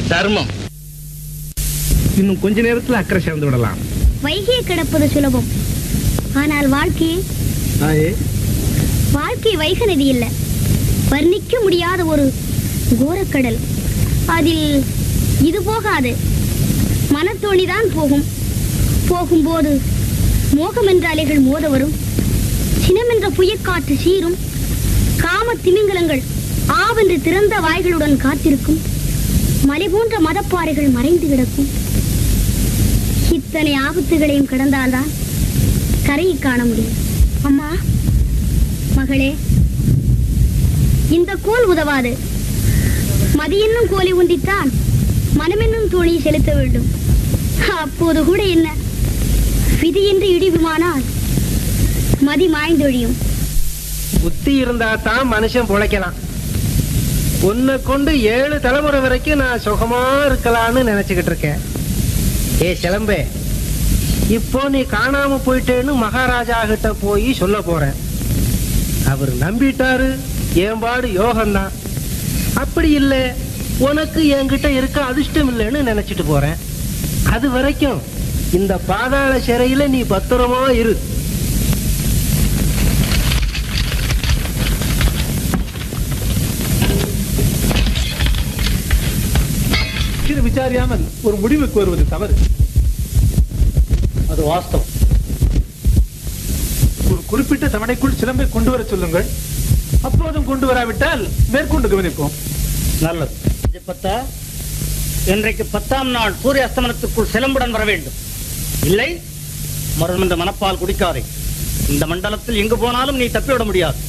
தர்மம் இன்னும் கொஞ்ச நேரத்துல அக்கறை சேர்ந்து விடலாம் வைகையை கிடப்பது சுலபம் ஆனால் வாழ்க்கையை தாயே வாழ்க்கை வைக நதி இல்ல வர்ணிக்க முடியாத ஒரு கோரக்கடல் அதில் இது போகாது மனத்தோணிதான் போகும் போகும்போது மோகம் என்ற அலைகள் மோத வரும் சினம் என்ற புயக்காற்று சீரும் காம திமிங்கலங்கள் ஆவென்று திறந்த வாய்களுடன் காத்திருக்கும் மலை போன்ற மதப்பாறைகள் மறைந்து கிடக்கும் இத்தனை ஆபத்துகளையும் கடந்தால்தான் கரையை காண முடியும் அம்மா மகளே இந்த கோல் உதவாது மதி என்னும் கோலை உந்தித்தான் மனமென்னும் தோணியை செலுத்த வேண்டும் அப்போது கூட என்ன விதி என்று இடிவுமானால் மதி மாய்ந்தொழியும் புத்தி இருந்தா தான் மனுஷன் பொழைக்கலாம் உன்னை கொண்டு ஏழு தலைமுறை வரைக்கும் நான் சுகமா இருக்கலாம்னு நினைச்சுக்கிட்டு இருக்கேன் ஏ சிலம்பே இப்போ நீ காணாம போயிட்டேன்னு மகாராஜா கிட்ட போய் சொல்ல போறேன் அவர் நம்பிட்டாரு ஏம்பாடு யோகம்தான் அப்படி இல்லை உனக்கு என்கிட்ட இருக்க அதிர்ஷ்டம் இல்லைன்னு நினைச்சிட்டு போறேன் அது வரைக்கும் இந்த பாதாள சிறையில நீ பத்திரமா இரு இது விசாரியாமல் ஒரு முடிவுக்கு வருவது தவறு அது வாஸ்தவம் ஒரு குறிப்பிட்ட தவணைக்குள் சிலம்பை கொண்டு வர சொல்லுங்கள் அப்போதும் கொண்டு வராவிட்டால் மேற்கொண்டு கவனிப்போம் நல்லது இது பத்தா இன்றைக்கு பத்தாம் நாள் சூரிய அஸ்தமனத்துக்குள் சிலம்புடன் வர வேண்டும் இல்லை மரணம் என்ற மனப்பால் குடிக்காதே இந்த மண்டலத்தில் எங்கு போனாலும் நீ தப்பிவிட முடியாது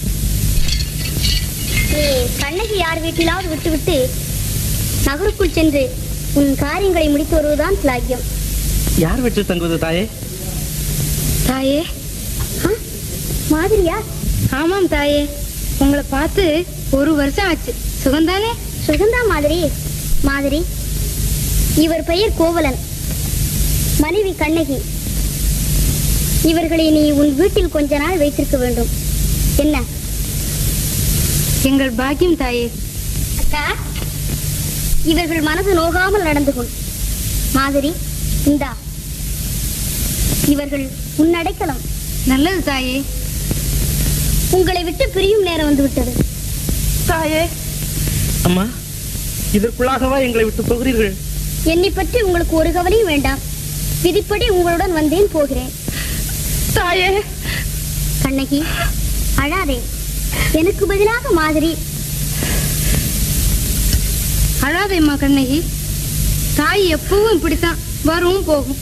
நீ கண்ணகி யார் வீட்டிலாவது விட்டுவிட்டு நகருக்குள் சென்று உன் காரியங்களை முடித்து வருவதுதான் சிலாக்கியம் யார் வீட்டு தங்குவது தாயே தாயே மாதிரியா ஆமாம் தாயே உங்களை பார்த்து ஒரு வருஷம் ஆச்சு சுகந்தானே சுகந்தா மாதிரி மாதிரி இவர் பெயர் கோவலன் மனைவி கண்ணகி இவர்களை நீ உன் வீட்டில் கொஞ்ச நாள் வைத்திருக்க வேண்டும் என்ன எங்கள் பாக்கியம் தாயே அக்கா இவர்கள் மனது நோகாமல் நடந்து கொள் மாதிரி இந்தா இவர்கள் உன் அடைக்கலம் நல்லது தாயே உங்களை விட்டு பிரியும் நேரம் வந்து விட்டது தாயே அம்மா இதற்குள்ளாகவா எங்களை விட்டு போகிறீர்கள் என்னை பற்றி உங்களுக்கு ஒரு கவலையும் வேண்டாம் விதிப்படி உங்களுடன் வந்தேன் போகிறேன் தாயே கண்ணகி அழாதே எனக்கு பதிலாக மாதிரி அழாதேம்மா கண்ணகி தாய் எப்பவும் இப்படித்தான் வரும் போகும்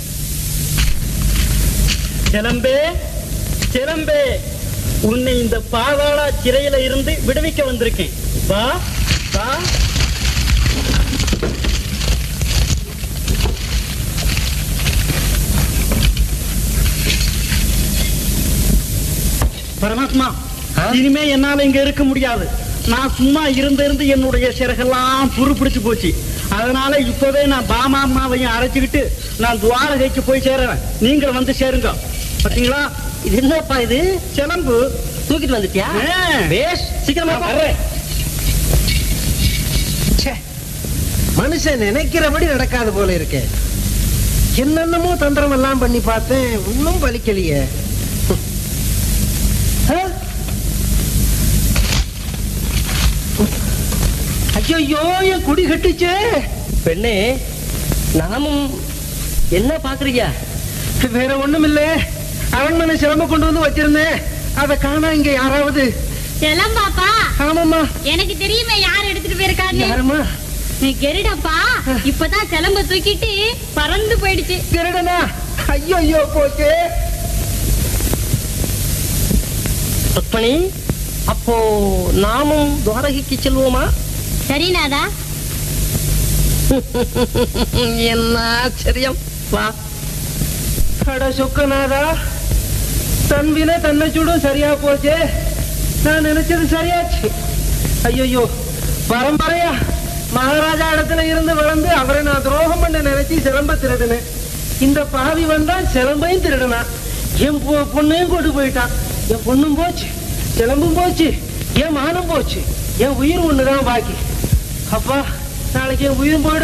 சிலம்பே சிலம்பே உன்னை இந்த பாதாள சிறையில இருந்து விடுவிக்க வந்திருக்கேன் வா வா பரமாத்மா இனிமே என்னால இங்க இருக்க முடியாது நான் சும்மா இருந்து இருந்து என்னுடைய சிறகெல்லாம் துரு பிடிச்சு போச்சு அதனால இப்பவே நான் பாமா அம்மாவையும் அழைச்சுக்கிட்டு நான் துவாரகைக்கு போய் சேருறேன் நீங்கள் வந்து சேருங்க பாத்தீங்களா இது என்னப்பா இது சிலம்பு தூக்கிட்டு வந்துட்டியா ஆ. பேஷ் சீக்கிரமா வா. வர்றேன் ச்சே, மனுஷன் நினைக்கிறபடி நடக்காது போல இருக்கே என்னென்னமோ தந்திரம் எல்லாம் பண்ணி பார்த்தேன் ஒன்னும் பலிக்கலையே ஐயோ என் குடி கட்டுச்சே பெண்ணே நாமும் என்ன பாக்குறீங்க வேற ஒண்ணும் இல்ல அரண்மனை சிலம்ப கொண்டு வந்து வச்சிருந்தேன் அதை காணா இங்க யாராவது செல்லம் பாப்பா ஆமாம்மா எனக்கு தெரியுமே யார் எடுத்துட்டு போயிருக்கான்னு யாருமா நீ கெருடப்பா இப்பதான் சிலம்ப தூக்கிட்டு பறந்து போயிடுச்சு திருடனா ஐயோ ஐயோ போச்சு ருக்மணி அப்போ நாமும் துவாரகைக்கு செல்வோமா சரிநாதா என்ன ஆச்சரியம் வா அட சொக்கநாதா தன் வினை தன்னை சுடும் சரியா போச்சே நான் நினைச்சது சரியாச்சு ஐயோ பரம்பரையா மகாராஜா இடத்துல இருந்து வளர்ந்து அவரை நான் துரோகம் பண்ண நினைச்சு சிலம்ப திருடினேன் இந்த பாவி வந்தா சிலம்பையும் திருடினான் என் பொ- பொண்ணையும் கொண்டு போயிட்டான் என் பொண்ணும் போச்சு சிலம்பும் போச்சு என் மானம் போச்சு என் உயிர் ஒண்ணுதான் பாக்கி அப்பா நாளைக்கு என் உயிர் போயிடும்